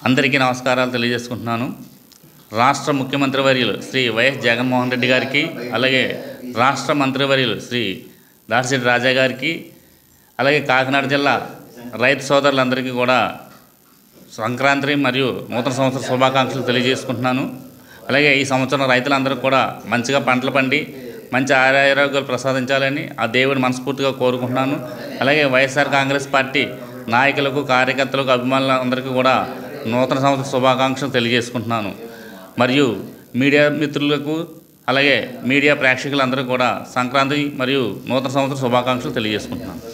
అందరికీ నమస్కారాలు తెలియజేసుకుంటున్నాను రాష్ట్ర ముఖ్యమంత్రి వర్యులు శ్రీ వైఎస్ జగన్మోహన్ రెడ్డి గారికి అలాగే రాష్ట్ర మంత్రివర్యులు శ్రీ దాడిశెట్టి రాజా గారికి అలాగే కాకినాడ జిల్లా రైతు సోదరులందరికీ కూడా సంక్రాంతి మరియు నూతన సంవత్సర శుభాకాంక్షలు తెలియజేసుకుంటున్నాను అలాగే ఈ సంవత్సరం రైతులందరూ కూడా మంచిగా పంటలు పండి మంచి ఆరోగ్యాలు ప్రసాదించాలని ఆ దేవుని మనస్ఫూర్తిగా కోరుకుంటున్నాను అలాగే వైఎస్ఆర్ కాంగ్రెస్ పార్టీ నాయకులకు కార్యకర్తలకు అభిమానులందరికీ కూడా నూతన సంవత్సర శుభాకాంక్షలు తెలియజేసుకుంటున్నాను మరియు మీడియా మిత్రులకు అలాగే మీడియా ప్రేక్షకులందరూ కూడా సంక్రాంతి మరియు నూతన సంవత్సర శుభాకాంక్షలు తెలియజేసుకుంటున్నాను